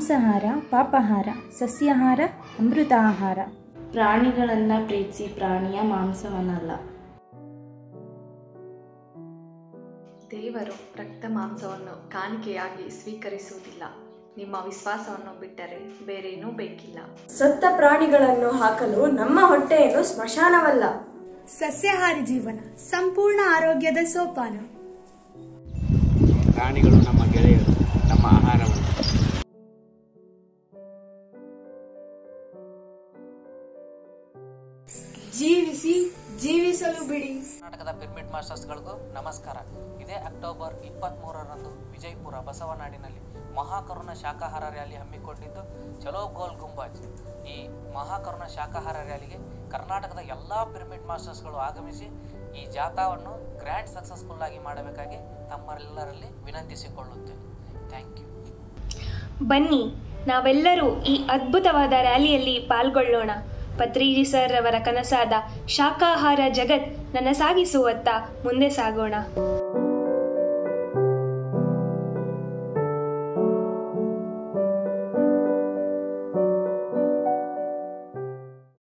ಮಾಂಸಾಹಾರ ಪಾಪಾಹಾರ ಸಸ್ಯಾಹಾರ ಅಮೃತಾಹಾರ ಪ್ರಾಣಿಗಳನ್ನು ಪ್ರೀತಿಸಿ ಪ್ರಾಣಿಯ ಮಾಂಸವನ್ನಲ್ಲ ದೇವರು ರಕ್ತ ಮಾಂಸವನ್ನು ಕಾಣಿಕೆಯಾಗಿ ಸ್ವೀಕರಿಸುವುದಿಲ್ಲ ನಿಮ್ಮ ವಿಶ್ವಾಸವನ್ನು ಬಿಟ್ಟರೆ ಬೇರೇನೂ ಬೇಕಿಲ್ಲ ಸತ್ತ ಪ್ರಾಣಿಗಳನ್ನು ಹಾಕಲು ನಮ್ಮ ಹೊಟ್ಟೆಯನ್ನು ಸ್ಮಶಾನವಲ್ಲ ಸಸ್ಯಾಹಾರಿ ಜೀವನ ಸಂಪೂರ್ಣ ಆರೋಗ್ಯದ ಸೋಪಾನ ಪ್ರಾಣಿಗಳು ನಮ್ಮ ಗೆಳೆಯರು ನಮ್ಮ ಆಹಾರವನ್ನು ಜೀವಿಸಿ ಜೀವಿಸಲು ಬಿಡಿ ಕರ್ನಾಟಕದ ಪಿರಮಿಡ್ ಮಾಸ್ಟರ್ಸ್ಗಳಿಗೂ ನಮಸ್ಕಾರ ಇದೇ ಅಕ್ಟೋಬರ್ ಇಪ್ಪತ್ತ್ಮೂರರಂದು ವಿಜಯಪುರ ಬಸವನಾಡಿನಲ್ಲಿ ಮಹಾಕರುಣ ಶಾಕಾಹಾರ ರ್ಯಾಲಿ ಹಮ್ಮಿಕೊಂಡಿದ್ದು ಚಲೋ ಗೋಲ್ ಗುಂಬಾಜ್ ಈ ಮಹಾಕರುಣ ಶಾಕಾಹಾರ ರ್ಯಾಲಿಗೆ ಕರ್ನಾಟಕದ ಎಲ್ಲ ಪಿರಮಿಡ್ ಮಾಸ್ಟರ್ಸ್ಗಳು ಆಗಮಿಸಿ ಈ ಜಾಥಾವನ್ನು ಗ್ರ್ಯಾಂಡ್ ಸಕ್ಸಸ್ಫುಲ್ ಆಗಿ ಮಾಡಬೇಕಾಗಿ ತಮ್ಮೆಲ್ಲರಲ್ಲಿ ವಿನಂತಿಸಿಕೊಳ್ಳುತ್ತೇನೆ ಥ್ಯಾಂಕ್ ಯು ಬನ್ನಿ ನಾವೆಲ್ಲರೂ ಈ ಅದ್ಭುತವಾದ ರ್ಯಾಲಿಯಲ್ಲಿ ಪಾಲ್ಗೊಳ್ಳೋಣ ಪತ್ರಿಜಿ ಸರ್ ಅವರ ಕನಸಾದ ಶಾಕಾಹಾರ ಜಗತ್ ನನ್ನ ಸಾಗಿಸುವತ್ತ ಮುಂದೆ ಸಾಗೋಣ